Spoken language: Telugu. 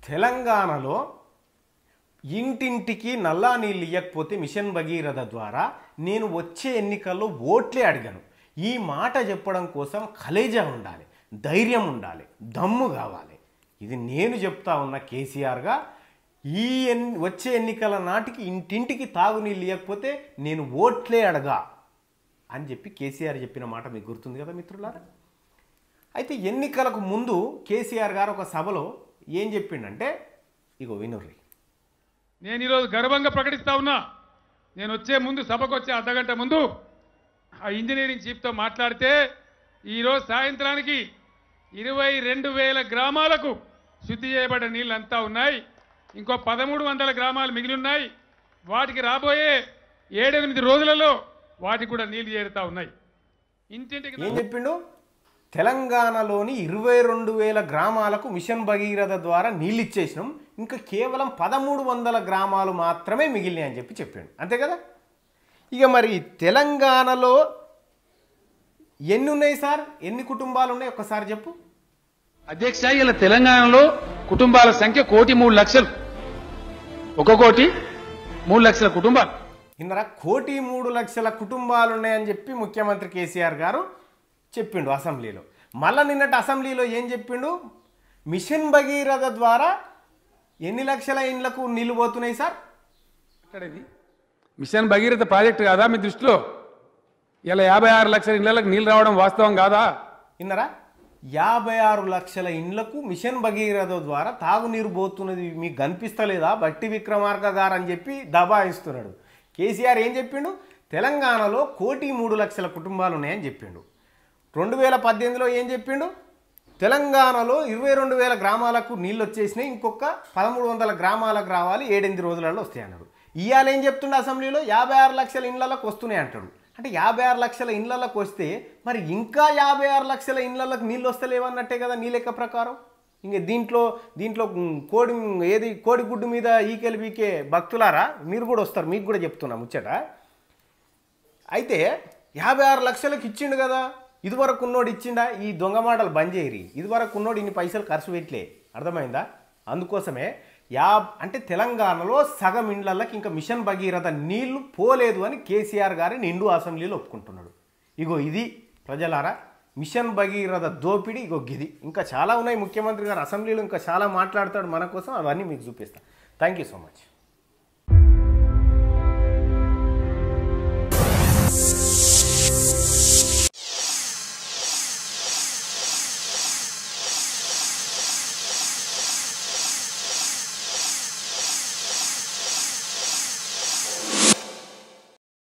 తెలంగాణలో ఇంటింటికి నల్లా నీళ్ళు ఇవ్వకపోతే మిషన్ భగీరథ ద్వారా నేను వచ్చే ఎన్నికల్లో ఓట్లే అడిగాను ఈ మాట చెప్పడం కోసం కలేజా ఉండాలి ధైర్యం ఉండాలి దమ్ము కావాలి ఇది నేను చెప్తా ఉన్న కేసీఆర్గా ఈ ఎన్ వచ్చే ఎన్నికల నాటికి ఇంటింటికి తాగునీళ్ళు ఇవ్వకపోతే నేను ఓట్లే అడగా అని చెప్పి కేసీఆర్ చెప్పిన మాట మీకు గుర్తుంది కదా మిత్రులారా అయితే ఎన్నికలకు ముందు కేసీఆర్ గారు ఒక సభలో ఏం చెప్పిండంటే ఇగో వినుర్రి నేను ఈరోజు గర్వంగా ప్రకటిస్తా ఉన్నా నేను వచ్చే ముందు సభకు వచ్చే అర్ధగంట ముందు ఆ ఇంజనీరింగ్ చీఫ్తో మాట్లాడితే ఈరోజు సాయంత్రానికి ఇరవై రెండు వేల గ్రామాలకు శుద్ధి చేయబడ్డ నీళ్ళు అంతా ఉన్నాయి ఇంకో పదమూడు వందల గ్రామాలు మిగిలి ఉన్నాయి వాటికి రాబోయే ఏడెనిమిది రోజులలో వాటికి కూడా నీళ్లు చేరుతా ఉన్నాయి ఇంటింటికి ఏం చెప్పిండు తెలంగాణలోని ఇరవై రెండు వేల గ్రామాలకు మిషన్ భగీరథ ద్వారా నీళ్ళు ఇచ్చేసినాం ఇంకా కేవలం పదమూడు వందల గ్రామాలు మాత్రమే మిగిలినాయి అని చెప్పి చెప్పిండు అంతే కదా ఇక మరి తెలంగాణలో ఎన్ని ఉన్నాయి సార్ ఎన్ని కుటుంబాలు ఉన్నాయి ఒక్కసారి చెప్పు అధ్యక్ష ఇలా తెలంగాణలో కుటుంబాల సంఖ్య కోటి మూడు లక్షలు ఒక కోటి మూడు లక్షల కుటుంబాలు ఇందర కోటి మూడు లక్షల కుటుంబాలు ఉన్నాయని చెప్పి ముఖ్యమంత్రి కేసీఆర్ గారు చెప్పిండు అసెంబ్లీలో మళ్ళా నిన్నటి అసెంబ్లీలో ఏం చెప్పిండు మిషన్ భగీరథ ద్వారా ఎన్ని లక్షల ఇండ్లకు నీళ్లు పోతున్నాయి సార్ ఎక్కడ ఇది మిషన్ భగీరథ ప్రాజెక్టు కాదా మీ దృష్టిలో ఇలా యాభై ఆరు లక్షల ఇళ్లకు నీళ్ళు రావడం వాస్తవం కాదా విన్నరా యాభై ఆరు లక్షల ఇండ్లకు మిషన్ భగీరథ ద్వారా తాగునీరు పోతున్నది మీకు కనిపిస్తలేదా బట్టి విక్రమార్క గారు అని చెప్పి దబాయిస్తున్నాడు కేసీఆర్ ఏం చెప్పిండు తెలంగాణలో కోటి మూడు లక్షల కుటుంబాలు ఉన్నాయని చెప్పిండు రెండు వేల పద్దెనిమిదిలో ఏం చెప్పిండు తెలంగాణలో ఇరవై రెండు వేల గ్రామాలకు నీళ్ళు వచ్చేసినాయి ఇంకొక పదమూడు వందల గ్రామాలకు రావాలి ఏడెనిమిది రోజులలో వస్తాయి అన్నాడు ఇవాళ ఏం చెప్తుండే అసెంబ్లీలో యాభై ఆరు లక్షల ఇండ్లకు వస్తున్నాయి అంటాడు అంటే యాభై ఆరు లక్షల ఇండ్లకు వస్తే మరి ఇంకా యాభై ఆరు లక్షల ఇండ్లకు నీళ్ళు వస్తలేవన్నట్టే కదా నీ లెక్క ప్రకారం ఇంక దీంట్లో దీంట్లో ఉమ్, కోడి ఏది కోడి గుడ్డు మీద ఈకెలు బీకే భక్తులారా మీరు కూడా వస్తారు మీకు కూడా చెప్తున్నా ముచ్చట అయితే యాభై ఆరు లక్షలకు ఇచ్చిండు కదా ఇదివరకు ఉన్నోడు ఇచ్చిండా ఈ దొంగ మాటలు బంద్ చేయరి ఇదివరకు ఉన్నోడు ఇన్ని పైసలు ఖర్చు పెట్టలే అర్థమైందా అందుకోసమే యా అంటే తెలంగాణలో సగం ఇండ్లకి ఇంకా మిషన్ భగీరథ నీళ్లు పోలేదు అని కేసీఆర్ గారి నిండు అసెంబ్లీలో ఒప్పుకుంటున్నాడు ఇగో ఇది ప్రజలారా మిషన్ భగీరథ దోపిడీ ఇగో గిది ఇంకా చాలా ఉన్నాయి ముఖ్యమంత్రి గారు అసెంబ్లీలో ఇంకా చాలా మాట్లాడతాడు మన కోసం అవన్నీ మీకు చూపిస్తాను థ్యాంక్ యూ సో మచ్